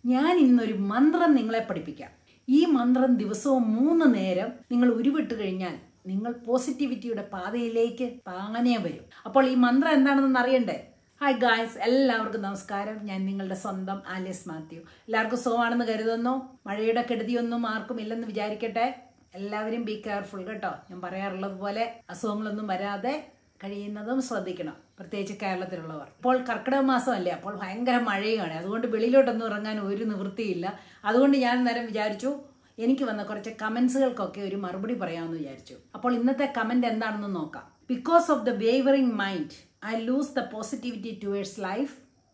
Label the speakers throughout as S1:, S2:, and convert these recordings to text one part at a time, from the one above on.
S1: ഞാൻ ഇന്നൊരു മന്ത്രം നിങ്ങളെ പഠിപ്പിക്കാം ഈ മന്ത്രം ദിവസവും മൂന്ന് നേരം നിങ്ങൾ ഉരുവിട്ട് കഴിഞ്ഞാൽ നിങ്ങൾ പോസിറ്റിവിറ്റിയുടെ പാതയിലേക്ക് താനെ വരും അപ്പോൾ ഈ മന്ത്രം എന്താണെന്ന് അറിയണ്ടേ ഹായ് ഗായ്സ് എല്ലാവർക്കും നമസ്കാരം ഞാൻ നിങ്ങളുടെ സ്വന്തം ആലിയസ് മാത്യു എല്ലാവർക്കും സുഖമാണെന്ന് കരുതുന്നു മഴയുടെ കെടുതിയൊന്നും ആർക്കും ഇല്ലെന്ന് വിചാരിക്കട്ടെ എല്ലാവരും ബി കെയർഫുൾ കേട്ടോ ഞാൻ പറയാറുള്ളത് പോലെ അസുഖങ്ങളൊന്നും വരാതെ കഴിയുന്നതും ശ്രദ്ധിക്കണം പ്രത്യേകിച്ച് കേരളത്തിലുള്ളവർ ഇപ്പോൾ കർക്കിടക മാസമല്ലേ അപ്പോൾ ഭയങ്കര മഴയുമാണ് അതുകൊണ്ട് വെളിയിലോട്ടൊന്നും ഇറങ്ങാൻ ഒരു നിവൃത്തിയില്ല അതുകൊണ്ട് ഞാൻ നേരം വിചാരിച്ചു എനിക്ക് വന്ന കുറച്ച് കമൻസുകൾക്കൊക്കെ ഒരു മറുപടി പറയാമെന്ന് വിചാരിച്ചു അപ്പോൾ ഇന്നത്തെ കമന്റ് എന്താണെന്ന് നോക്കാം because of the wavering mind I lose the positivity towards life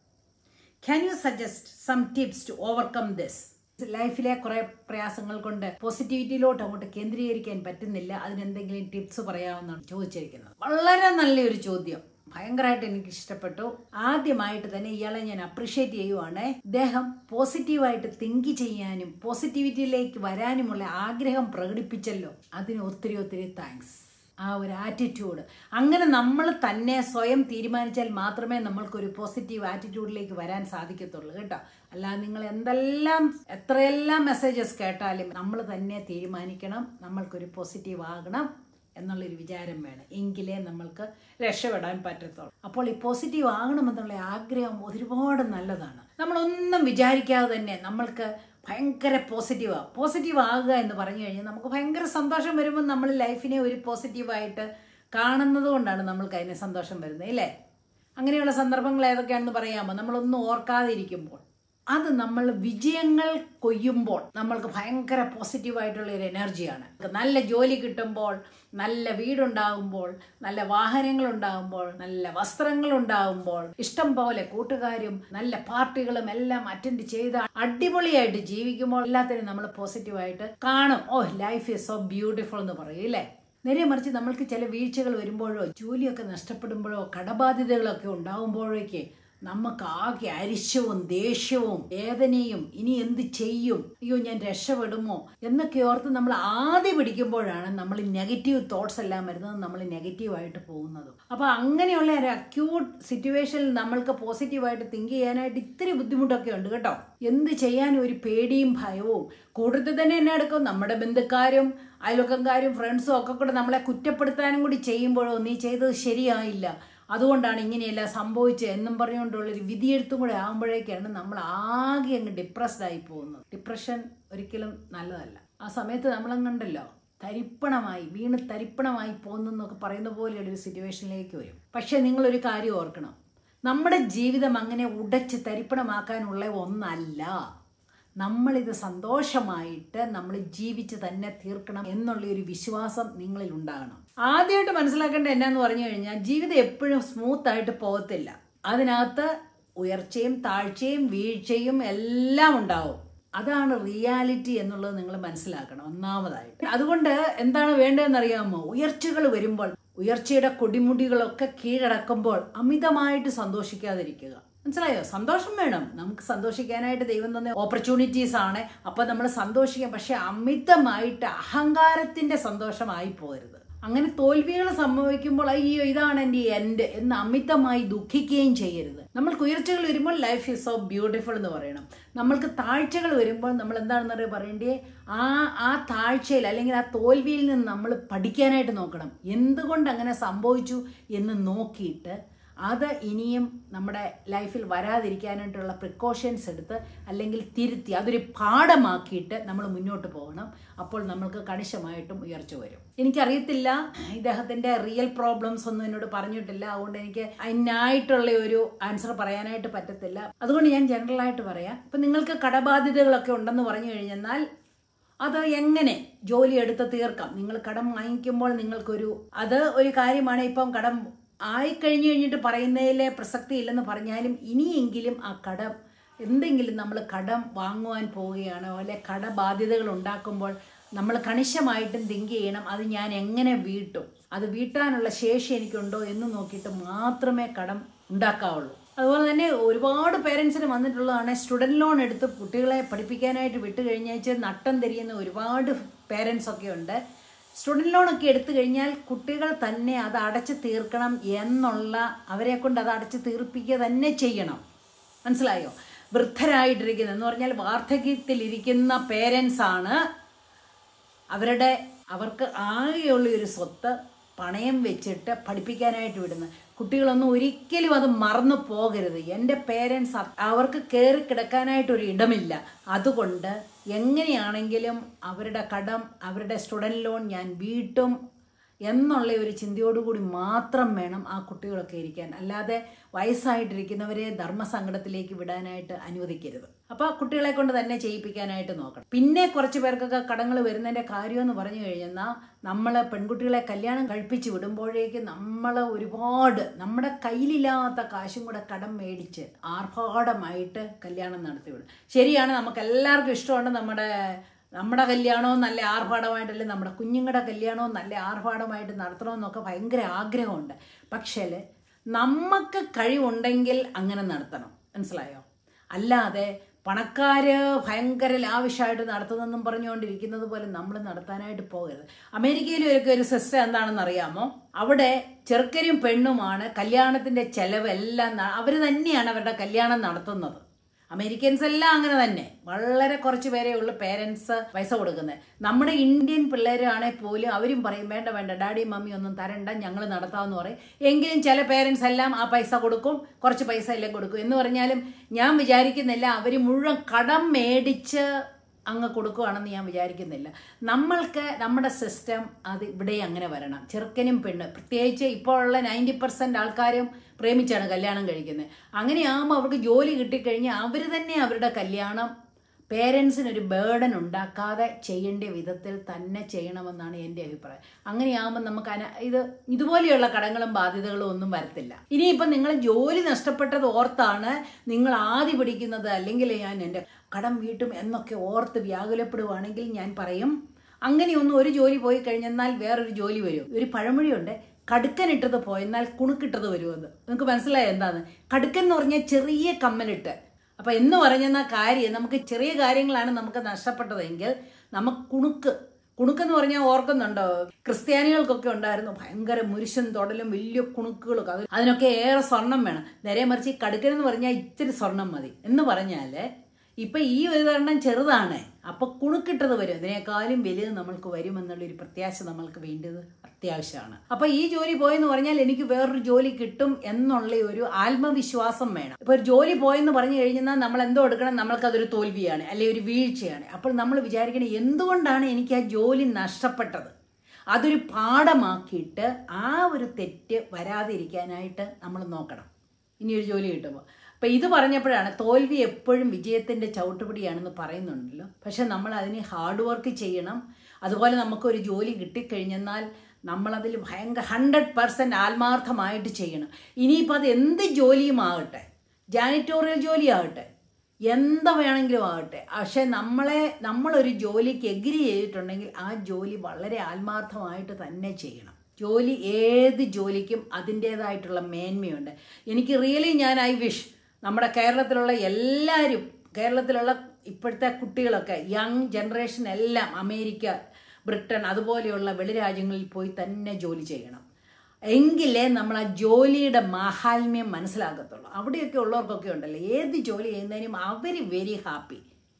S1: can you suggest some tips to overcome this ലൈഫിലെ കുറെ പ്രയാസങ്ങൾ കൊണ്ട് പോസിറ്റിവിറ്റിയിലോട്ട് അങ്ങോട്ട് കേന്ദ്രീകരിക്കാൻ പറ്റുന്നില്ല അതിനെന്തെങ്കിലും ടിപ്സ് പറയാമെന്നാണ് ചോദിച്ചിരിക്കുന്നത് വളരെ നല്ലൊരു ചോദ്യം ഭയങ്കരമായിട്ട് എനിക്ക് ഇഷ്ടപ്പെട്ടു ആദ്യമായിട്ട് തന്നെ ഇയാളെ ഞാൻ അപ്രിഷ്യേറ്റ് ചെയ്യുവാണ് ഇദ്ദേഹം പോസിറ്റീവായിട്ട് തിങ്ക് ചെയ്യാനും പോസിറ്റിവിറ്റിയിലേക്ക് വരാനുമുള്ള ആഗ്രഹം പ്രകടിപ്പിച്ചല്ലോ അതിന് ഒത്തിരി ഒത്തിരി താങ്ക്സ് ആ ഒരു ആറ്റിറ്റ്യൂഡ് അങ്ങനെ നമ്മൾ തന്നെ സ്വയം തീരുമാനിച്ചാൽ മാത്രമേ നമ്മൾക്കൊരു പോസിറ്റീവ് ആറ്റിറ്റ്യൂഡിലേക്ക് വരാൻ സാധിക്കത്തുള്ളൂ കേട്ടോ അല്ലാതെ നിങ്ങൾ എന്തെല്ലാം എത്രയെല്ലാം മെസ്സേജസ് കേട്ടാലും നമ്മൾ തന്നെ തീരുമാനിക്കണം നമ്മൾക്കൊരു പോസിറ്റീവ് ആകണം എന്നുള്ളൊരു വിചാരം വേണം എങ്കിലേ നമ്മൾക്ക് രക്ഷപ്പെടാൻ പറ്റത്തുള്ളൂ അപ്പോൾ ഈ പോസിറ്റീവ് ആകണമെന്നുള്ള ആഗ്രഹം ഒരുപാട് നല്ലതാണ് നമ്മളൊന്നും വിചാരിക്കാതെ തന്നെ നമ്മൾക്ക് ഭയങ്കര പോസിറ്റീവാണ് പോസിറ്റീവ് ആകുക എന്ന് പറഞ്ഞു കഴിഞ്ഞാൽ നമുക്ക് ഭയങ്കര സന്തോഷം വരുമ്പോൾ നമ്മൾ ലൈഫിനെ ഒരു പോസിറ്റീവായിട്ട് കാണുന്നത് കൊണ്ടാണ് നമ്മൾക്ക് അതിന് സന്തോഷം വരുന്നത് ഇല്ലേ അങ്ങനെയുള്ള സന്ദർഭങ്ങൾ ഏതൊക്കെയാണെന്ന് പറയാമോ നമ്മളൊന്നും ഓർക്കാതെ ഇരിക്കുമ്പോൾ അത് നമ്മൾ വിജയങ്ങൾ കൊയ്യുമ്പോൾ നമ്മൾക്ക് ഭയങ്കര പോസിറ്റീവായിട്ടുള്ള ഒരു എനർജിയാണ് നല്ല ജോലി കിട്ടുമ്പോൾ നല്ല വീടുണ്ടാകുമ്പോൾ നല്ല വാഹനങ്ങൾ ഉണ്ടാകുമ്പോൾ നല്ല വസ്ത്രങ്ങൾ ഉണ്ടാകുമ്പോൾ ഇഷ്ടം പോലെ കൂട്ടുകാരും നല്ല പാർട്ടികളും എല്ലാം അറ്റൻഡ് ചെയ്ത് അടിപൊളിയായിട്ട് ജീവിക്കുമ്പോൾ എല്ലാത്തിനും നമ്മൾ പോസിറ്റീവായിട്ട് കാണും oh life is so beautiful എന്ന് പറയും ഇല്ലേ നേരെ മറിച്ച് നമ്മൾക്ക് ചില വീഴ്ചകൾ വരുമ്പോഴോ ജോലിയൊക്കെ നഷ്ടപ്പെടുമ്പോഴോ കടബാധ്യതകളൊക്കെ ഉണ്ടാകുമ്പോഴേക്ക് നമുക്ക് ആകെ അരിശവും ദേഷ്യവും വേദനയും ഇനി എന്ത് ചെയ്യും അയ്യോ ഞാൻ രക്ഷപ്പെടുമോ എന്നൊക്കെ ഓർത്ത് നമ്മൾ ആദ്യം പിടിക്കുമ്പോഴാണ് നമ്മൾ നെഗറ്റീവ് തോട്ട്സ് എല്ലാം വരുന്നത് നമ്മൾ നെഗറ്റീവായിട്ട് പോകുന്നത് അപ്പൊ അങ്ങനെയുള്ള ഒരു അക്യൂട്ട് സിറ്റുവേഷനിൽ നമ്മൾക്ക് പോസിറ്റീവായിട്ട് തിങ്ക് ചെയ്യാനായിട്ട് ഇത്തിരി ബുദ്ധിമുട്ടൊക്കെ ഉണ്ട് കേട്ടോ എന്ത് ചെയ്യാനും ഒരു പേടിയും ഭയവും കൂടുതൽ തന്നെ എന്നെ എടുക്കും നമ്മുടെ ബന്ധുക്കാരും അയൽവക്കംകാരും ഫ്രണ്ട്സും ഒക്കെ കൂടെ നമ്മളെ കുറ്റപ്പെടുത്താനും കൂടി ചെയ്യുമ്പോഴോ നീ ചെയ്തത് ശരിയായില്ല അതുകൊണ്ടാണ് ഇങ്ങനെയെല്ലാം സംഭവിച്ചത് എന്നും പറഞ്ഞുകൊണ്ടുള്ളൊരു വിധിയെഴുത്തും കൂടെ ആകുമ്പോഴേക്കാണ് നമ്മൾ ആകെ അങ്ങ് ഡിപ്രസ്ഡ് ആയി പോകുന്നത് ഡിപ്രഷൻ ഒരിക്കലും നല്ലതല്ല ആ സമയത്ത് നമ്മളങ്ങണ്ടല്ലോ തരിപ്പണമായി വീണ് തരിപ്പണമായി പോകുന്നതെന്നൊക്കെ പറയുന്ന പോലെയുള്ള ഒരു സിറ്റുവേഷനിലേക്ക് വരും പക്ഷേ നിങ്ങളൊരു കാര്യം ഓർക്കണം നമ്മുടെ ജീവിതം അങ്ങനെ ഉടച്ച് തരിപ്പണമാക്കാനുള്ള ഒന്നല്ല നമ്മളിത് സന്തോഷമായിട്ട് നമ്മൾ ജീവിച്ച് തന്നെ തീർക്കണം എന്നുള്ള ഒരു വിശ്വാസം നിങ്ങളിൽ ഉണ്ടാകണം ആദ്യമായിട്ട് മനസ്സിലാക്കേണ്ട എന്നാന്ന് പറഞ്ഞു കഴിഞ്ഞാൽ ജീവിതം എപ്പോഴും സ്മൂത്ത് ആയിട്ട് പോകത്തില്ല അതിനകത്ത് ഉയർച്ചയും താഴ്ചയും വീഴ്ചയും എല്ലാം ഉണ്ടാവും അതാണ് റിയാലിറ്റി എന്നുള്ളത് നിങ്ങൾ മനസ്സിലാക്കണം ഒന്നാമതായിട്ട് അതുകൊണ്ട് എന്താണ് വേണ്ടതെന്ന് അറിയാമോ ഉയർച്ചകൾ വരുമ്പോൾ ഉയർച്ചയുടെ കൊടിമുടികളൊക്കെ കീഴടക്കുമ്പോൾ അമിതമായിട്ട് സന്തോഷിക്കാതിരിക്കുക മനസ്സിലായോ സന്തോഷം വേണം നമുക്ക് സന്തോഷിക്കാനായിട്ട് ദൈവം തന്ന ഓപ്പർച്യൂണിറ്റീസ് ആണ് അപ്പൊ നമ്മൾ സന്തോഷിക്കാം പക്ഷെ അമിതമായിട്ട് അഹങ്കാരത്തിന്റെ സന്തോഷമായി പോകരുത് അങ്ങനെ തോൽവികൾ സംഭവിക്കുമ്പോൾ അയ്യോ ഇതാണ് എൻ്റെ എൻഡ് എന്ന് അമിതമായി ദുഃഖിക്കുകയും ചെയ്യരുത് നമ്മൾക്ക് ഉയർച്ചകൾ വരുമ്പോൾ ലൈഫ് ഈസ് സോ ബ്യൂട്ടിഫുൾ എന്ന് പറയണം നമ്മൾക്ക് താഴ്ചകൾ വരുമ്പോൾ നമ്മൾ എന്താണെന്ന് പറയുക പറയേണ്ടേ ആ ആ താഴ്ചയിൽ അല്ലെങ്കിൽ ആ തോൽവിയിൽ നിന്ന് നമ്മൾ പഠിക്കാനായിട്ട് നോക്കണം എന്തുകൊണ്ട് അങ്ങനെ സംഭവിച്ചു എന്ന് നോക്കിയിട്ട് അത് ഇനിയും നമ്മുടെ ലൈഫിൽ വരാതിരിക്കാനായിട്ടുള്ള പ്രിക്കോഷൻസ് എടുത്ത് അല്ലെങ്കിൽ തിരുത്തി അതൊരു പാഠമാക്കിയിട്ട് നമ്മൾ മുന്നോട്ട് പോകണം അപ്പോൾ നമ്മൾക്ക് കണിശമായിട്ടും ഉയർച്ച വരും എനിക്കറിയത്തില്ല ഇദ്ദേഹത്തിൻ്റെ റിയൽ പ്രോബ്ലംസ് ഒന്നും എന്നോട് പറഞ്ഞിട്ടില്ല അതുകൊണ്ട് എനിക്ക് അതിനായിട്ടുള്ള ഒരു ആൻസർ പറയാനായിട്ട് പറ്റത്തില്ല അതുകൊണ്ട് ഞാൻ ജനറലായിട്ട് പറയാം ഇപ്പം നിങ്ങൾക്ക് കടബാധ്യതകളൊക്കെ ഉണ്ടെന്ന് പറഞ്ഞു കഴിഞ്ഞാൽ അത് എങ്ങനെ ജോലി എടുത്ത് തീർക്കാം നിങ്ങൾ കടം വാങ്ങിക്കുമ്പോൾ നിങ്ങൾക്കൊരു അത് ഒരു കാര്യമാണ് ഇപ്പം കടം ആയിക്കഴിഞ്ഞു കഴിഞ്ഞിട്ട് പറയുന്നതിലെ പ്രസക്തി ഇല്ലെന്ന് പറഞ്ഞാലും ഇനിയെങ്കിലും ആ കടം എന്തെങ്കിലും നമ്മൾ കടം വാങ്ങുവാൻ പോവുകയാണോ അല്ലെ കടബാധ്യതകൾ ഉണ്ടാക്കുമ്പോൾ നമ്മൾ കണിശമായിട്ടും തിങ്ക് ചെയ്യണം അത് ഞാൻ എങ്ങനെ വീട്ടും അത് വീട്ടാനുള്ള ശേഷി എനിക്കുണ്ടോ എന്ന് നോക്കിയിട്ട് മാത്രമേ കടം ഉണ്ടാക്കാവുള്ളൂ അതുപോലെ തന്നെ ഒരുപാട് പേരൻസിന് വന്നിട്ടുള്ളതാണ് സ്റ്റുഡൻറ് ലോൺ എടുത്ത് കുട്ടികളെ പഠിപ്പിക്കാനായിട്ട് വിട്ട് കഴിഞ്ഞാൽ നട്ടം തിരിയുന്ന ഒരുപാട് പേരൻസ് ഒക്കെ ഉണ്ട് സ്റ്റുഡൻറ് ലോണൊക്കെ എടുത്തു കഴിഞ്ഞാൽ കുട്ടികൾ തന്നെ അത് അടച്ച് തീർക്കണം എന്നുള്ള അവരെ കൊണ്ട് അത് അടച്ച് തീർപ്പിക്കുക തന്നെ ചെയ്യണം മനസ്സിലായോ വൃദ്ധരായിട്ടിരിക്കുന്ന എന്ന് പറഞ്ഞാൽ വാർദ്ധക്യത്തിലിരിക്കുന്ന പേരൻസ് ആണ് അവരുടെ അവർക്ക് ആകെയുള്ള ഒരു സ്വത്ത് പണയം വെച്ചിട്ട് പഠിപ്പിക്കാനായിട്ട് വിടുന്നത് കുട്ടികളൊന്നും ഒരിക്കലും അത് മറന്നു പോകരുത് എൻ്റെ പേരൻസ് അവർക്ക് കയറി കിടക്കാനായിട്ടൊരു ഇടമില്ല അതുകൊണ്ട് എങ്ങനെയാണെങ്കിലും അവരുടെ കടം അവരുടെ സ്റ്റുഡൻറ് ലോൺ ഞാൻ വീട്ടും എന്നുള്ള ഒരു ചിന്തയോടുകൂടി മാത്രം വേണം ആ കുട്ടികളൊക്കെ ഇരിക്കാൻ അല്ലാതെ വയസ്സായിട്ടിരിക്കുന്നവരെ ധർമ്മസങ്കടത്തിലേക്ക് വിടാനായിട്ട് അനുവദിക്കരുത് അപ്പോൾ കുട്ടികളെ കൊണ്ട് തന്നെ ചെയ്യിപ്പിക്കാനായിട്ട് നോക്കണം പിന്നെ കുറച്ച് പേർക്കൊക്കെ കടങ്ങൾ വരുന്നതിൻ്റെ കാര്യമെന്ന് പറഞ്ഞു കഴിഞ്ഞാൽ നമ്മൾ പെൺകുട്ടികളെ കല്യാണം കഴിപ്പിച്ച് വിടുമ്പോഴേക്ക് നമ്മൾ ഒരുപാട് നമ്മുടെ കയ്യിലില്ലാത്ത കാശും കൂടെ കടം മേടിച്ച് ആർഭാടമായിട്ട് കല്യാണം നടത്തി വിടും ശരിയാണ് നമുക്ക് എല്ലാവർക്കും ഇഷ്ടമുണ്ട് നമ്മുടെ നമ്മുടെ കല്യാണവും നല്ല ആർഭാടമായിട്ടല്ലേ നമ്മുടെ കുഞ്ഞുങ്ങളുടെ കല്യാണവും നല്ല ആർഭാടമായിട്ട് നടത്തണമെന്നൊക്കെ ഭയങ്കര ആഗ്രഹമുണ്ട് പക്ഷേ നമുക്ക് കഴിവുണ്ടെങ്കിൽ അങ്ങനെ നടത്തണം മനസ്സിലായോ അല്ലാതെ പണക്കാര് ഭയങ്കര ലാവിഷായിട്ട് നടത്തുന്നെന്നും പറഞ്ഞുകൊണ്ടിരിക്കുന്നത് പോലെ നമ്മൾ നടത്താനായിട്ട് പോകരുത് അമേരിക്കയിലും ഒക്കെ ഒരു സിസ്റ്റം എന്താണെന്ന് അറിയാമോ അവിടെ ചെറുക്കനും പെണ്ണുമാണ് കല്യാണത്തിന്റെ ചെലവെല്ലാം അവർ തന്നെയാണ് അവരുടെ കല്യാണം നടത്തുന്നത് അമേരിക്കൻസ് എല്ലാം അങ്ങനെ തന്നെ വളരെ കുറച്ച് പേരേ ഉള്ളൂ പേരൻസ് പൈസ കൊടുക്കുന്നത് നമ്മുടെ ഇന്ത്യൻ പിള്ളേരാണെങ്കിൽ പോലും അവരും പറയും വേണ്ട വേണ്ട ഡാഡി മമ്മി ഒന്നും തരണ്ട ഞങ്ങൾ നടത്താമെന്ന് പറയും എങ്കിലും ചില പേരൻസ് എല്ലാം ആ പൈസ കൊടുക്കും കുറച്ച് പൈസ എല്ലാം കൊടുക്കും എന്ന് പറഞ്ഞാലും ഞാൻ വിചാരിക്കുന്നില്ല അവർ മുഴുവൻ കടം മേടിച്ച് അങ്ങ് കൊടുക്കുകയാണെന്ന് ഞാൻ വിചാരിക്കുന്നില്ല നമ്മൾക്ക് നമ്മുടെ സിസ്റ്റം അത് ഇവിടെ അങ്ങനെ വരണം ചെറുക്കനും പെണ്ണ് പ്രത്യേകിച്ച് ഇപ്പോൾ ഉള്ള നയൻറ്റി പെർസെൻറ്റ് ആൾക്കാരും പ്രേമിച്ചാണ് കല്യാണം കഴിക്കുന്നത് അങ്ങനെയാകുമ്പോൾ അവർക്ക് ജോലി കിട്ടിക്കഴിഞ്ഞാൽ അവർ തന്നെ അവരുടെ കല്യാണം പേരൻസിനൊരു ബേർഡൻ ഉണ്ടാക്കാതെ ചെയ്യേണ്ട വിധത്തിൽ തന്നെ ചെയ്യണമെന്നാണ് എൻ്റെ അഭിപ്രായം അങ്ങനെയാകുമ്പോൾ നമുക്ക് അന ഇത് ഇതുപോലെയുള്ള കടങ്ങളും ബാധ്യതകളും ഒന്നും വരത്തില്ല ഇനിയിപ്പം നിങ്ങൾ ജോലി നഷ്ടപ്പെട്ടത് ഓർത്താണ് നിങ്ങൾ ആദ്യ പിടിക്കുന്നത് അല്ലെങ്കിൽ ഞാൻ എൻ്റെ കടം വീട്ടും എന്നൊക്കെ ഓർത്ത് വ്യാകുലപ്പെടുവാണെങ്കിൽ ഞാൻ പറയും അങ്ങനെയൊന്നും ഒരു ജോലി പോയി കഴിഞ്ഞെന്നാൽ വേറൊരു ജോലി വരും ഒരു പഴമൊഴിയുണ്ട് കടുക്കനിട്ടത് പോയെന്നാൽ കുണുക്കിട്ടത് വരുമെന്ന് നിങ്ങൾക്ക് മനസ്സിലായോ എന്താണ് കടുക്കൻ എന്ന് പറഞ്ഞാൽ ചെറിയ കമ്മലിട്ട് അപ്പൊ എന്ന് പറഞ്ഞെന്ന കാര്യം നമുക്ക് ചെറിയ കാര്യങ്ങളാണ് നമുക്ക് നഷ്ടപ്പെട്ടതെങ്കിൽ നമുക്ക് കുണുക്ക് കുണുക്കെന്ന് പറഞ്ഞാൽ ഓർക്കുന്നുണ്ടോ ക്രിസ്ത്യാനികൾക്കൊക്കെ ഉണ്ടായിരുന്നു ഭയങ്കര മുരിശൻ തൊടലും വലിയ കുണുക്കുകളൊക്കെ അത് അതിനൊക്കെ ഏറെ സ്വർണം വേണം നേരെ മറിച്ച് ഈ കടുക്കനെന്ന് പറഞ്ഞാൽ ഇത്തിരി സ്വർണം മതി എന്ന് പറഞ്ഞാല് ഇപ്പൊ ഈ ഒരു തരണം ചെറുതാണ് അപ്പൊ കുണുക്കിട്ടത് വരും ഇതിനേക്കാളും വലുത് നമ്മൾക്ക് വരുമെന്നുള്ളൊരു പ്രത്യാശ നമ്മൾക്ക് വേണ്ടത് അത്യാവശ്യമാണ് അപ്പൊ ഈ ജോലി പോയെന്ന് പറഞ്ഞാൽ എനിക്ക് വേറൊരു ജോലി കിട്ടും എന്നുള്ള ഒരു ആത്മവിശ്വാസം വേണം ഇപ്പൊ ഒരു ജോലി പോയെന്ന് പറഞ്ഞു കഴിഞ്ഞാൽ നമ്മൾ എന്തോ എടുക്കണം നമ്മൾക്കതൊരു തോൽവിയാണ് അല്ലെങ്കിൽ ഒരു വീഴ്ചയാണ് അപ്പോൾ നമ്മൾ വിചാരിക്കണം എന്തുകൊണ്ടാണ് എനിക്ക് ആ ജോലി നഷ്ടപ്പെട്ടത് അതൊരു പാഠമാക്കിയിട്ട് ആ ഒരു തെറ്റ് വരാതിരിക്കാനായിട്ട് നമ്മൾ നോക്കണം ഇനി ഒരു ജോലി കിട്ടുമ്പോൾ അപ്പം ഇത് പറഞ്ഞപ്പോഴാണ് തോൽവി എപ്പോഴും വിജയത്തിൻ്റെ ചവിട്ടുപിടിയാണെന്ന് പറയുന്നുണ്ടല്ലോ പക്ഷെ നമ്മൾ അതിന് ഹാർഡ് വർക്ക് ചെയ്യണം അതുപോലെ നമുക്കൊരു ജോലി കിട്ടിക്കഴിഞ്ഞെന്നാൽ നമ്മളതിൽ ഭയങ്കര ഹൺഡ്രഡ് പെർസെൻറ്റ് ആത്മാർത്ഥമായിട്ട് ചെയ്യണം ഇനിയിപ്പോൾ അത് എന്ത് ജോലിയും ആകട്ടെ ജാനിറ്റോറിയൽ ജോലി ആകട്ടെ എന്ത് വേണമെങ്കിലും ആകട്ടെ പക്ഷെ നമ്മളെ നമ്മളൊരു ജോലിക്ക് എഗ്രി ചെയ്തിട്ടുണ്ടെങ്കിൽ ആ ജോലി വളരെ ആത്മാർത്ഥമായിട്ട് തന്നെ ചെയ്യണം ജോലി ഏത് ജോലിക്കും അതിൻ്റേതായിട്ടുള്ള മേന്മയുണ്ട് എനിക്ക് റിയലി ഞാൻ ഐ വിഷ് നമ്മുടെ കേരളത്തിലുള്ള എല്ലാവരും കേരളത്തിലുള്ള ഇപ്പോഴത്തെ കുട്ടികളൊക്കെ യങ് ജനറേഷൻ എല്ലാം അമേരിക്ക ബ്രിട്ടൻ അതുപോലെയുള്ള വെളിരാജ്യങ്ങളിൽ പോയി തന്നെ ജോലി ചെയ്യണം എങ്കിലേ നമ്മൾ ആ ജോലിയുടെ മാഹാത്മ്യം മനസ്സിലാക്കത്തുള്ളൂ അവിടെയൊക്കെ ഉള്ളവർക്കൊക്കെ ഉണ്ടല്ലോ ഏത് ജോലി ചെയ്യുന്നതിനും അവർ വെരി ഹാപ്പി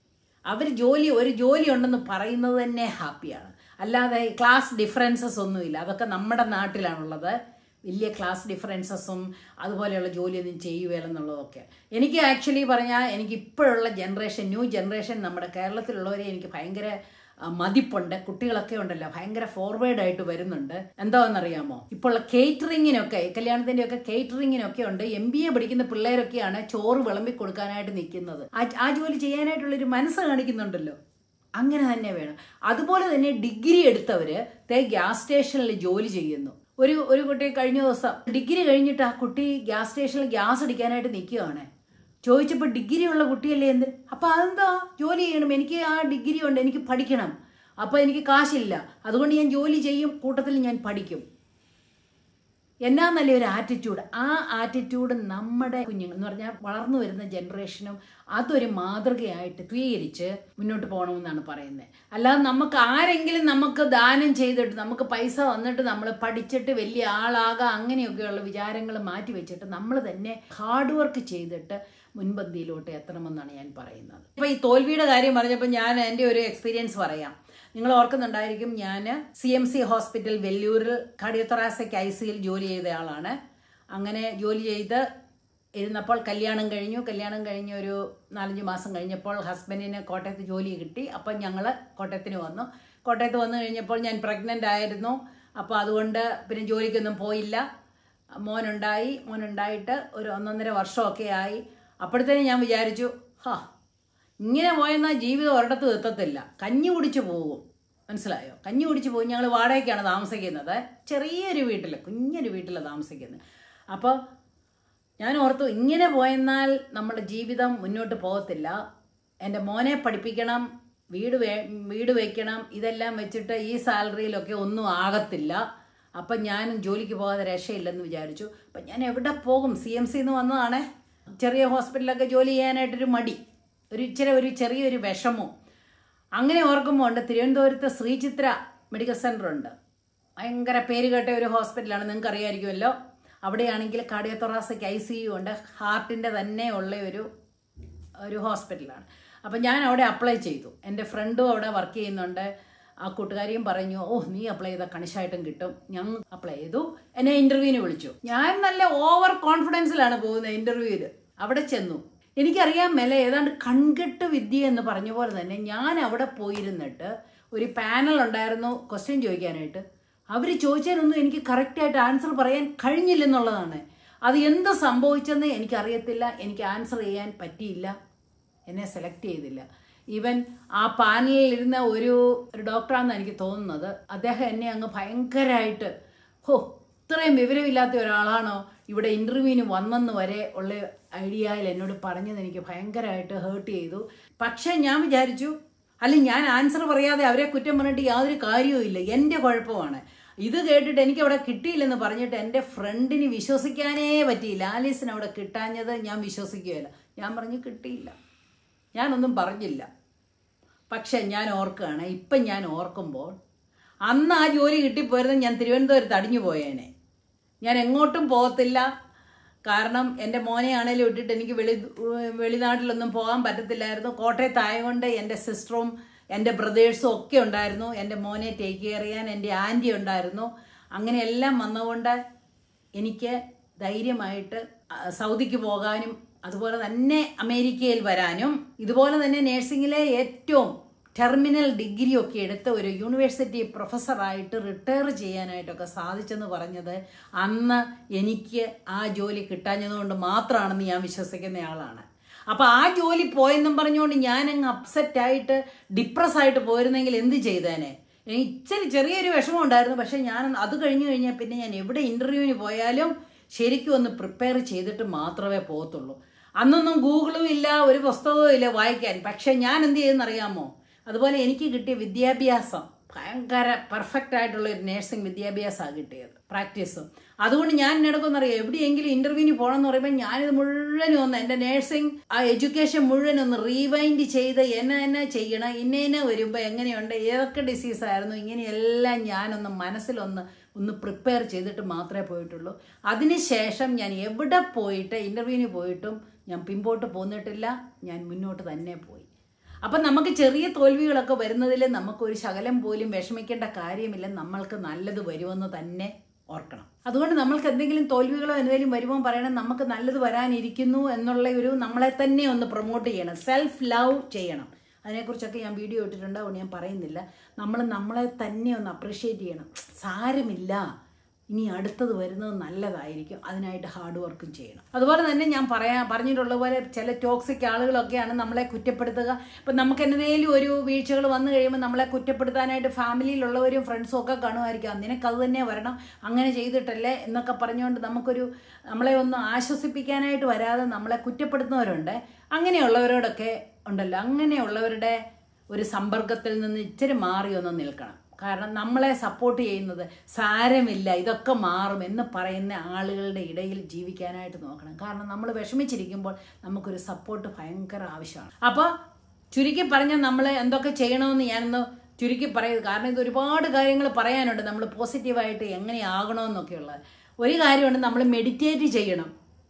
S1: അവർ ജോലി ഒരു ജോലി ഉണ്ടെന്ന് പറയുന്നത് തന്നെ ഹാപ്പിയാണ് അല്ലാതെ ക്ലാസ് ഡിഫറൻസസ് ഒന്നുമില്ല അതൊക്കെ നമ്മുടെ നാട്ടിലാണുള്ളത് വലിയ ക്ലാസ് ഡിഫറൻസസും അതുപോലെയുള്ള ജോലിയൊന്നും ചെയ്യുകയില്ലെന്നുള്ളതൊക്കെ എനിക്ക് ആക്ച്വലി പറഞ്ഞാൽ എനിക്ക് ഇപ്പോഴുള്ള ജനറേഷൻ ന്യൂ ജനറേഷൻ നമ്മുടെ കേരളത്തിലുള്ളവരെ എനിക്ക് ഭയങ്കര മതിപ്പുണ്ട് കുട്ടികളൊക്കെ ഉണ്ടല്ലോ ഭയങ്കര ഫോർവേഡ് ആയിട്ട് വരുന്നുണ്ട് എന്താണെന്നറിയാമോ ഇപ്പോൾ കേറ്ററിങ്ങിനൊക്കെ കല്യാണത്തിൻ്റെ ഒക്കെ കേറ്ററിങ്ങിനൊക്കെ ഉണ്ട് എം ബി എ പഠിക്കുന്ന പിള്ളേരൊക്കെയാണ് ചോറ് വിളമ്പി കൊടുക്കാനായിട്ട് നിൽക്കുന്നത് ആ ആ ജോലി ചെയ്യാനായിട്ടുള്ളൊരു മനസ്സ് കാണിക്കുന്നുണ്ടല്ലോ അങ്ങനെ തന്നെ വേണം അതുപോലെ തന്നെ ഡിഗ്രി എടുത്തവര് തേ ഗ്യാസ് സ്റ്റേഷനിൽ ജോലി ചെയ്യുന്നു ഒരു ഒരു കുട്ടി കഴിഞ്ഞ ദിവസം ഡിഗ്രി കഴിഞ്ഞിട്ട് ആ കുട്ടി ഗ്യാസ് സ്റ്റേഷനിൽ ഗ്യാസ് അടിക്കാനായിട്ട് നിൽക്കുകയാണ് ചോദിച്ചപ്പോൾ ഡിഗ്രി ഉള്ള കുട്ടിയല്ലേ എന്ത് അപ്പം അതെന്താ ജോലി ചെയ്യണം എനിക്ക് ആ ഡിഗ്രി ഉണ്ട് എനിക്ക് പഠിക്കണം അപ്പോൾ എനിക്ക് കാശില്ല അതുകൊണ്ട് ഞാൻ ജോലി ചെയ്യും കൂട്ടത്തിൽ ഞാൻ പഠിക്കും എന്നാ നല്ല ഒരു ആറ്റിറ്റ്യൂഡ് ആ ആറ്റിറ്റ്യൂഡ് നമ്മുടെ കുഞ്ഞുങ്ങൾ എന്ന് പറഞ്ഞാൽ വളർന്നു വരുന്ന ജനറേഷനും അതൊരു മാതൃകയായിട്ട് സ്വീകരിച്ച് മുന്നോട്ട് പോകണമെന്നാണ് പറയുന്നത് അല്ലാതെ നമുക്ക് ആരെങ്കിലും നമുക്ക് ദാനം ചെയ്തിട്ട് നമുക്ക് പൈസ വന്നിട്ട് നമ്മൾ പഠിച്ചിട്ട് വലിയ ആളാകാം അങ്ങനെയൊക്കെയുള്ള വിചാരങ്ങൾ മാറ്റി വെച്ചിട്ട് നമ്മൾ തന്നെ ഹാർഡ് വർക്ക് ചെയ്തിട്ട് മുൻപന്തിയിലോട്ട് എത്തണമെന്നാണ് ഞാൻ പറയുന്നത് ഇപ്പൊ ഈ തോൽവിയുടെ കാര്യം പറഞ്ഞപ്പോൾ ഞാൻ എൻ്റെ ഒരു എക്സ്പീരിയൻസ് പറയാം നിങ്ങൾ ഓർക്കുന്നുണ്ടായിരിക്കും ഞാൻ സി എം സി ഹോസ്പിറ്റൽ വെല്ലൂരിൽ കാർഡിയോതൊറാസിക് ഐ സിയിൽ ജോലി ചെയ്ത ആളാണ് അങ്ങനെ ജോലി ചെയ്ത് ഇരുന്നപ്പോൾ കല്യാണം കഴിഞ്ഞു കല്യാണം കഴിഞ്ഞ് ഒരു നാലഞ്ച് മാസം കഴിഞ്ഞപ്പോൾ ഹസ്ബൻഡിന് കോട്ടയത്ത് ജോലി കിട്ടി അപ്പം ഞങ്ങൾ കോട്ടയത്തിന് വന്നു കോട്ടയത്ത് വന്നു കഴിഞ്ഞപ്പോൾ ഞാൻ പ്രഗ്നൻ്റ് ആയിരുന്നു അപ്പോൾ അതുകൊണ്ട് പിന്നെ ജോലിക്കൊന്നും പോയില്ല മോനുണ്ടായി മോനുണ്ടായിട്ട് ഒരു ഒന്നൊന്നര വർഷമൊക്കെ ആയി അപ്പോഴത്തേനും ഞാൻ വിചാരിച്ചു ഹാ ഇങ്ങനെ പോയെന്നാൽ ജീവിതം ഒരിടത്തും എത്തത്തില്ല കഞ്ഞി കുടിച്ച് പോകും മനസ്സിലായോ കഞ്ഞി കുടിച്ച് പോകും ഞങ്ങൾ വാടകയ്ക്കാണ് താമസിക്കുന്നത് ചെറിയൊരു വീട്ടിൽ കുഞ്ഞൊരു വീട്ടിലാണ് താമസിക്കുന്നത് അപ്പോൾ ഞാൻ ഓർത്തു ഇങ്ങനെ പോയെന്നാൽ നമ്മുടെ ജീവിതം മുന്നോട്ട് പോകത്തില്ല എൻ്റെ മോനെ പഠിപ്പിക്കണം വീട് വേ വീട് വയ്ക്കണം ഇതെല്ലാം വെച്ചിട്ട് ഈ സാലറിയിലൊക്കെ ഒന്നും ആകത്തില്ല അപ്പം ഞാൻ ജോലിക്ക് പോകാതെ രക്ഷയില്ലെന്ന് വിചാരിച്ചു അപ്പം ഞാൻ എവിടെ പോകും സി എം സിന്ന് വന്നതാണേ ചെറിയ ഹോസ്പിറ്റലൊക്കെ ജോലി ചെയ്യാനായിട്ടൊരു മടി ഒരു ഇച്ചിരി ഒരു ചെറിയൊരു വിഷമവും അങ്ങനെ ഓർക്കുമ്പോൾ ഉണ്ട് തിരുവനന്തപുരത്ത് ശ്രീചിത്ര മെഡിക്കൽ സെൻ്റർ ഉണ്ട് ഭയങ്കര പേര് കേട്ട ഒരു ഹോസ്പിറ്റലാണ് നിങ്ങൾക്ക് അറിയാമായിരിക്കുമല്ലോ അവിടെയാണെങ്കിൽ കാർഡിയോതൊറാസിക് ഐ സി യു ഉണ്ട് ഹാർട്ടിൻ്റെ തന്നെ ഉള്ള ഒരു ഒരു ഹോസ്പിറ്റലാണ് അപ്പം ഞാൻ അവിടെ അപ്ലൈ ചെയ്തു എൻ്റെ ഫ്രണ്ടും അവിടെ വർക്ക് ചെയ്യുന്നുണ്ട് ആ കൂട്ടുകാരിയും പറഞ്ഞു ഓ നീ അപ്ലൈ ചെയ്താൽ കണിശായിട്ടും കിട്ടും ഞങ്ങൾ അപ്ലൈ ചെയ്തു എന്നെ ഇൻ്റർവ്യൂവിന് വിളിച്ചു ഞാൻ നല്ല ഓവർ കോൺഫിഡൻസിലാണ് പോകുന്നത് ഇൻ്റർവ്യൂവിൽ അവിടെ ചെന്നു എനിക്കറിയാൻ മേലെ ഏതാണ്ട് കൺകെട്ട് വിദ്യ എന്ന് പറഞ്ഞ പോലെ തന്നെ ഞാൻ അവിടെ പോയിരുന്നിട്ട് ഒരു പാനൽ ഉണ്ടായിരുന്നു ക്വസ്റ്റ്യൻ ചോദിക്കാനായിട്ട് അവർ ചോദിച്ചതിനൊന്നും എനിക്ക് കറക്റ്റായിട്ട് ആൻസർ പറയാൻ കഴിഞ്ഞില്ലെന്നുള്ളതാണ് അത് എന്ത് സംഭവിച്ചെന്ന് എനിക്കറിയത്തില്ല എനിക്ക് ആൻസർ ചെയ്യാൻ പറ്റിയില്ല എന്നെ സെലക്ട് ചെയ്തില്ല ഈവൻ ആ പാനലിൽ ഇരുന്ന ഒരു ഒരു ഡോക്ടറാണെന്ന് എനിക്ക് തോന്നുന്നത് അദ്ദേഹം എന്നെ അങ്ങ് ഭയങ്കരമായിട്ട് ഹോ ഇത്രയും വിവരമില്ലാത്ത ഒരാളാണോ ഇവിടെ ഇൻ്റർവ്യൂവിന് വന്നെന്ന് വരെ ഉള്ള ഐഡിയയിൽ എന്നോട് പറഞ്ഞത് എനിക്ക് ഭയങ്കരമായിട്ട് ഹേർട്ട് ചെയ്തു പക്ഷേ ഞാൻ വിചാരിച്ചു അല്ലെങ്കിൽ ഞാൻ ആൻസർ പറയാതെ അവരെ കുറ്റം പറഞ്ഞിട്ട് യാതൊരു കാര്യവും ഇല്ല എൻ്റെ കുഴപ്പമാണ് ഇത് കേട്ടിട്ട് എനിക്ക് അവിടെ കിട്ടിയില്ലെന്ന് പറഞ്ഞിട്ട് എൻ്റെ ഫ്രണ്ടിന് വിശ്വസിക്കാനേ പറ്റിയില്ല ആലീസിന് അവിടെ കിട്ടാഞ്ഞത് ഞാൻ വിശ്വസിക്കുകയില്ല ഞാൻ പറഞ്ഞു കിട്ടിയില്ല ഞാനൊന്നും പറഞ്ഞില്ല പക്ഷെ ഞാൻ ഓർക്കുകയാണ് ഇപ്പം ഞാൻ ഓർക്കുമ്പോൾ അന്ന് ആ ജോലി കിട്ടിപ്പോയിരുന്ന ഞാൻ തിരുവനന്തപുരത്ത് അടിഞ്ഞു പോയേനെ ഞാൻ എങ്ങോട്ടും പോകത്തില്ല കാരണം എൻ്റെ മോനെ ആണേലും ഇട്ടിട്ട് എനിക്ക് വെളി വെളിനാട്ടിലൊന്നും പോകാൻ പറ്റത്തില്ലായിരുന്നു കോട്ടയത്തായതുകൊണ്ട് എൻ്റെ സിസ്റ്ററും എൻ്റെ ബ്രദേഴ്സും ഒക്കെ ഉണ്ടായിരുന്നു എൻ്റെ മോനെ ടേക്ക് കെയർ ചെയ്യാൻ എൻ്റെ ആൻറ്റി ഉണ്ടായിരുന്നു അങ്ങനെ എല്ലാം വന്നുകൊണ്ട് എനിക്ക് ധൈര്യമായിട്ട് സൗദിക്ക് പോകാനും അതുപോലെ തന്നെ അമേരിക്കയിൽ വരാനും ഇതുപോലെ തന്നെ നേഴ്സിംഗിലെ ഏറ്റവും ടെർമിനൽ ഡിഗ്രി ഒക്കെ എടുത്ത ഒരു യൂണിവേഴ്സിറ്റി പ്രൊഫസറായിട്ട് റിട്ടയർ ചെയ്യാനായിട്ടൊക്കെ സാധിച്ചെന്ന് പറഞ്ഞത് അന്ന് എനിക്ക് ആ ജോലി കിട്ടാഞ്ഞതുകൊണ്ട് മാത്രമാണെന്ന് ഞാൻ വിശ്വസിക്കുന്ന ആളാണ് അപ്പോൾ ആ ജോലി പോയെന്നും പറഞ്ഞുകൊണ്ട് ഞാൻ അങ്ങ് അപ്സെറ്റ് ആയിട്ട് ഡിപ്രസ് ആയിട്ട് പോയിരുന്നെങ്കിൽ എന്ത് ചെയ്തേനെ എനിക്ക് ഇച്ചിരി ചെറിയൊരു വിഷമം ഉണ്ടായിരുന്നു പക്ഷേ ഞാൻ അത് കഴിഞ്ഞു കഴിഞ്ഞാൽ പിന്നെ ഞാൻ എവിടെ ഇൻ്റർവ്യൂവിന് പോയാലും ശരിക്കും ഒന്ന് പ്രിപ്പയർ ചെയ്തിട്ട് മാത്രമേ പോകത്തുള്ളൂ അന്നൊന്നും ഗൂഗിളും ഇല്ല ഒരു പുസ്തകവും ഇല്ല വായിക്കാൻ പക്ഷെ ഞാൻ എന്ത് ചെയ്യുന്നറിയാമോ അതുപോലെ എനിക്ക് കിട്ടിയ വിദ്യാഭ്യാസം ഭയങ്കര പെർഫെക്റ്റ് ആയിട്ടുള്ള ഒരു നേഴ്സിംഗ് വിദ്യാഭ്യാസമാണ് കിട്ടിയത് പ്രാക്ടീസും അതുകൊണ്ട് ഞാൻ എടുക്കുന്നറിയാം എവിടെയെങ്കിലും ഇന്റർവ്യൂവിന് പോകണമെന്ന് പറയുമ്പോൾ ഞാനിത് മുഴുവനും ഒന്ന് എൻ്റെ നേഴ്സിംഗ് ആ എഡ്യൂക്കേഷൻ മുഴുവൻ ഒന്ന് റീവൈൻഡ് ചെയ്ത് എന്നെ തന്നെ ചെയ്യണം ഇന്ന ഇന്നെ വരുമ്പോൾ എങ്ങനെയുണ്ട് ഏതൊക്കെ ഡിസീസ് ആയിരുന്നു ഇങ്ങനെയെല്ലാം ഞാനൊന്ന് മനസ്സിലൊന്ന് ഒന്ന് പ്രിപ്പയർ ചെയ്തിട്ട് മാത്രമേ പോയിട്ടുള്ളൂ അതിനുശേഷം ഞാൻ എവിടെ പോയിട്ട് ഇൻ്റർവ്യൂവിന് പോയിട്ടും ഞാൻ പിമ്പോട്ട് പോന്നിട്ടില്ല ഞാൻ മുന്നോട്ട് തന്നെ പോയി അപ്പം നമുക്ക് ചെറിയ തോൽവികളൊക്കെ വരുന്നതിൽ നമുക്കൊരു ശകലം പോലും വിഷമിക്കേണ്ട കാര്യമില്ല നമ്മൾക്ക് നല്ലത് വരുമെന്ന് തന്നെ ഓർക്കണം അതുകൊണ്ട് നമ്മൾക്ക് എന്തെങ്കിലും തോൽവികളോ എന്തെങ്കിലും വരുമ്പോൾ പറയണം നമുക്ക് നല്ലത് വരാനിരിക്കുന്നു എന്നുള്ള ഒരു നമ്മളെ തന്നെ ഒന്ന് പ്രൊമോട്ട് ചെയ്യണം സെൽഫ് ലവ് ചെയ്യണം അതിനെക്കുറിച്ചൊക്കെ ഞാൻ വീഡിയോ ഇട്ടിട്ടുണ്ട് അതുകൊണ്ട് ഞാൻ പറയുന്നില്ല നമ്മൾ നമ്മളെ തന്നെ ഒന്ന് അപ്രിഷ്യേറ്റ് ചെയ്യണം സാരമില്ല ഇനി അടുത്തത് വരുന്നത് നല്ലതായിരിക്കും അതിനായിട്ട് ഹാർഡ് വർക്കും ചെയ്യണം അതുപോലെ തന്നെ ഞാൻ പറയാ പറഞ്ഞിട്ടുള്ള പോലെ ചില ടോക്സിക് ആളുകളൊക്കെയാണ് നമ്മളെ കുറ്റപ്പെടുത്തുക ഇപ്പം നമുക്ക് എന്തെങ്കിലും ഒരു വീഴ്ചകൾ വന്നു കഴിയുമ്പോൾ നമ്മളെ കുറ്റപ്പെടുത്താനായിട്ട് ഫാമിലിയിലുള്ളവരും ഫ്രണ്ട്സും ഒക്കെ കാണുമായിരിക്കും നിനക്ക് അത് തന്നെ വരണം അങ്ങനെ ചെയ്തിട്ടല്ലേ എന്നൊക്കെ പറഞ്ഞുകൊണ്ട് നമുക്കൊരു നമ്മളെ ഒന്ന് ആശ്വസിപ്പിക്കാനായിട്ട് വരാതെ നമ്മളെ കുറ്റപ്പെടുത്തുന്നവരുണ്ട് അങ്ങനെയുള്ളവരോടൊക്കെ ഉണ്ടല്ലോ അങ്ങനെയുള്ളവരുടെ ഒരു സമ്പർക്കത്തിൽ നിന്ന് ഇച്ചിരി മാറി ഒന്ന് നിൽക്കണം കാരണം നമ്മളെ സപ്പോർട്ട് ചെയ്യുന്നത് സാരമില്ല ഇതൊക്കെ മാറും എന്ന് പറയുന്ന ആളുകളുടെ ഇടയിൽ ജീവിക്കാനായിട്ട് നോക്കണം കാരണം നമ്മൾ വിഷമിച്ചിരിക്കുമ്പോൾ നമുക്കൊരു സപ്പോർട്ട് ഭയങ്കര ആവശ്യമാണ് അപ്പോൾ ചുരുക്കി പറഞ്ഞാൽ നമ്മൾ എന്തൊക്കെ ചെയ്യണമെന്ന് ഞാനൊന്ന് ചുരുക്കി പറയുന്നത് കാരണം ഇത് ഒരുപാട് കാര്യങ്ങൾ പറയാനുണ്ട് നമ്മൾ പോസിറ്റീവായിട്ട് എങ്ങനെയാകണമെന്നൊക്കെയുള്ളത് ഒരു കാര്യമുണ്ട് നമ്മൾ മെഡിറ്റേറ്റ് ചെയ്യണം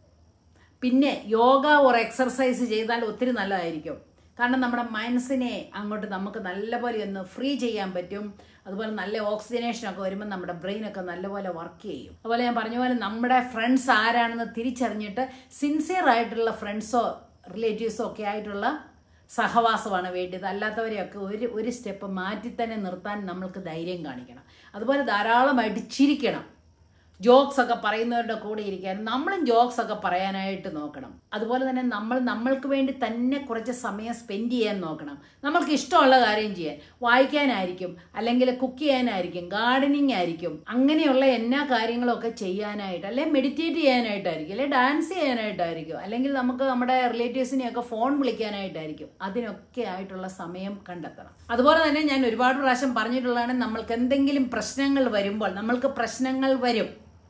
S1: പിന്നെ യോഗ ഓർ എക്സർസൈസ് ചെയ്താൽ ഒത്തിരി നല്ലതായിരിക്കും കാരണം നമ്മുടെ മനസ്സിനെ അങ്ങോട്ട് നമുക്ക് നല്ലപോലെ ഒന്ന് ഫ്രീ ചെയ്യാൻ പറ്റും അതുപോലെ നല്ല ഓക്സിജനേഷൻ ഒക്കെ വരുമ്പോൾ നമ്മുടെ ബ്രെയിനൊക്കെ നല്ലപോലെ വർക്ക് ചെയ്യും അതുപോലെ ഞാൻ പറഞ്ഞ പോലെ നമ്മുടെ ഫ്രണ്ട്സ് ആരാണെന്ന് തിരിച്ചറിഞ്ഞിട്ട് സിൻസിയർ ആയിട്ടുള്ള ഫ്രണ്ട്സോ റിലേറ്റീവ്സോ ഒക്കെ ആയിട്ടുള്ള സഹവാസമാണ് വേണ്ടത് അല്ലാത്തവരെയൊക്കെ ഒരു ഒരു സ്റ്റെപ്പ് മാറ്റി തന്നെ നിർത്താൻ നമ്മൾക്ക് ധൈര്യം കാണിക്കണം അതുപോലെ ധാരാളമായിട്ട് ചിരിക്കണം ജോക്സ് ഒക്കെ പറയുന്നവരുടെ കൂടെ ഇരിക്കാൻ നമ്മളും ജോക്സ് ഒക്കെ പറയാനായിട്ട് നോക്കണം അതുപോലെ തന്നെ നമ്മൾ നമ്മൾക്ക് വേണ്ടി തന്നെ കുറച്ച് സമയം സ്പെൻഡ് ചെയ്യാൻ നോക്കണം നമ്മൾക്ക് ഇഷ്ടമുള്ള കാര്യം ചെയ്യാൻ വായിക്കാനായിരിക്കും അല്ലെങ്കിൽ കുക്ക് ചെയ്യാനായിരിക്കും ഗാർഡനിങ് ആയിരിക്കും അങ്ങനെയുള്ള എല്ലാ കാര്യങ്ങളൊക്കെ ചെയ്യാനായിട്ട് അല്ലെങ്കിൽ മെഡിറ്റേറ്റ് ചെയ്യാനായിട്ടായിരിക്കും അല്ലെങ്കിൽ ഡാൻസ് ചെയ്യാനായിട്ടായിരിക്കും അല്ലെങ്കിൽ നമുക്ക് നമ്മുടെ റിലേറ്റീവ്സിനെയൊക്കെ ഫോൺ വിളിക്കാനായിട്ടായിരിക്കും അതിനൊക്കെ ആയിട്ടുള്ള സമയം കണ്ടെത്തണം അതുപോലെ തന്നെ ഞാൻ ഒരുപാട് പ്രാവശ്യം പറഞ്ഞിട്ടുള്ളതാണ് നമ്മൾക്ക് എന്തെങ്കിലും പ്രശ്നങ്ങൾ വരുമ്പോൾ നമ്മൾക്ക് പ്രശ്നങ്ങൾ വരും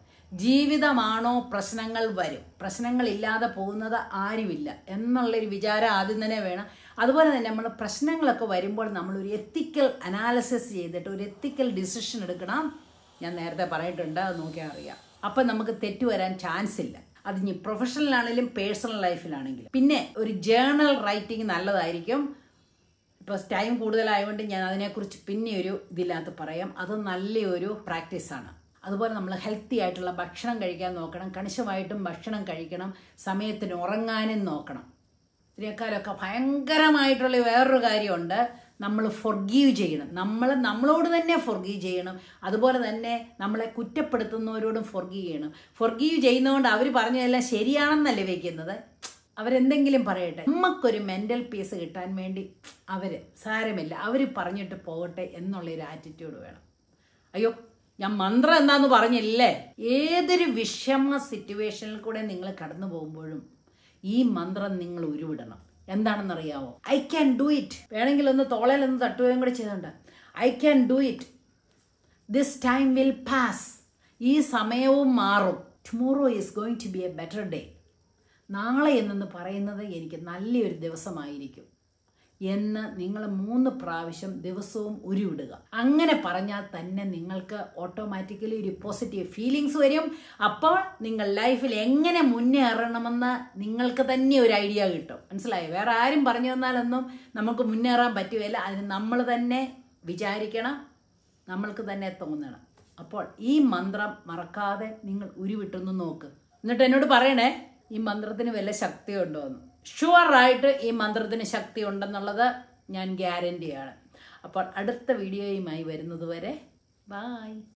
S1: ജീവിതമാണോ പ്രശ്നങ്ങൾ വരും പ്രശ്നങ്ങളില്ലാതെ പോകുന്നത് ആരുമില്ല എന്നുള്ളൊരു വിചാരം ആദ്യം തന്നെ വേണം അതുപോലെ തന്നെ നമ്മൾ പ്രശ്നങ്ങളൊക്കെ വരുമ്പോൾ നമ്മൾ ഒരു എത്തിക്കൽ അനാലിസിസ് ചെയ്തിട്ട് ഒരു എത്തിക്കൽ ഡിസിഷൻ എടുക്കണം ഞാൻ നേരത്തെ പറഞ്ഞിട്ടുണ്ട് അത് നോക്കിയാൽ അറിയാം അപ്പം നമുക്ക് തെറ്റ് വരാൻ ചാൻസ് ഇല്ല അത് ഇനി പ്രൊഫഷണൽ ആണെങ്കിലും പേഴ്സണൽ ലൈഫിലാണെങ്കിലും പിന്നെ ഒരു ജേണൽ റൈറ്റിംഗ് നല്ലതായിരിക്കും ഇപ്പോൾ ടൈം കൂടുതലായതുകൊണ്ട് ഞാൻ അതിനെക്കുറിച്ച് പിന്നെ ഒരു ഇതിനകത്ത് പറയാം അത് നല്ലൊരു പ്രാക്ടീസാണ് അതുപോലെ നമ്മൾ ഹെൽത്തി ആയിട്ടുള്ള ഭക്ഷണം കഴിക്കാൻ നോക്കണം കണിശമായിട്ടും ഭക്ഷണം കഴിക്കണം സമയത്തിന് ഉറങ്ങാനും നോക്കണം ഇതിനേക്കാളൊക്കെ ഭയങ്കരമായിട്ടുള്ള വേറൊരു കാര്യമുണ്ട് നമ്മൾ ഫൊർഗീവ് ചെയ്യണം നമ്മൾ നമ്മളോട് തന്നെ ഫൊർഗീവ് ചെയ്യണം അതുപോലെ തന്നെ നമ്മളെ കുറ്റപ്പെടുത്തുന്നവരോടും ഫൊർഗീവ് ചെയ്യണം ഫൊർഗീവ് ചെയ്യുന്നതുകൊണ്ട് അവർ പറഞ്ഞതെല്ലാം ശരിയാണെന്നല്ലേ വെക്കുന്നത് അവരെന്തെങ്കിലും പറയട്ടെ നമുക്കൊരു മെൻ്റൽ പീസ് കിട്ടാൻ വേണ്ടി അവർ സാരമില്ല അവർ പറഞ്ഞിട്ട് പോകട്ടെ എന്നുള്ളൊരു ആറ്റിറ്റ്യൂഡ് വേണം അയ്യോ ഞാൻ മന്ത്രം എന്താന്ന് പറഞ്ഞില്ലേ ഏതൊരു വിഷമ സിറ്റുവേഷനിൽ കൂടെ നിങ്ങൾ കടന്നു പോകുമ്പോഴും ഈ മന്ത്രം നിങ്ങൾ ഉരുവിടണം എന്താണെന്നറിയാവോ ഐ ക്യാൻ ഡു ഇറ്റ് വേണമെങ്കിൽ ഒന്ന് തോളയിൽ ഒന്ന് തട്ടുകയും കൂടെ ചെയ്തുണ്ട് I can do it this time will pass ഈ സമയവും മാറും tomorrow is going to be a better day നാളെ എന്നെന്ന് പറയുന്നത് എനിക്ക് നല്ലൊരു ദിവസമായിരിക്കും എന്ന് നിങ്ങൾ മൂന്ന് പ്രാവശ്യം ദിവസവും ഉരുവിടുക അങ്ങനെ പറഞ്ഞാൽ തന്നെ നിങ്ങൾക്ക് ഓട്ടോമാറ്റിക്കലി ഒരു പോസിറ്റീവ് ഫീലിങ്സ് വരും അപ്പോൾ നിങ്ങൾ ലൈഫിൽ എങ്ങനെ മുന്നേറണമെന്ന് നിങ്ങൾക്ക് തന്നെ ഒരു ഐഡിയ കിട്ടും മനസ്സിലായി വേറെ ആരും പറഞ്ഞു തന്നാലൊന്നും നമുക്ക് മുന്നേറാൻ പറ്റുകയില്ല അതിന് നമ്മൾ തന്നെ വിചാരിക്കണം നമ്മൾക്ക് തന്നെ തോന്നണം അപ്പോൾ ഈ മന്ത്രം മറക്കാതെ നിങ്ങൾ ഉരുവിട്ടൊന്ന് നോക്ക് എന്നിട്ട് എന്നോട് പറയണേ ഈ മന്ത്രത്തിന് വല്ല ശക്തിയുണ്ടോ എന്ന് ഷുവറായിട്ട് ഈ മന്ത്രത്തിന് ശക്തി ഉണ്ടെന്നുള്ളത് ഞാൻ ഗ്യാരൻ്റിയാണ് അപ്പോൾ അടുത്ത വീഡിയോയുമായി വരുന്നത് വരെ ബായ്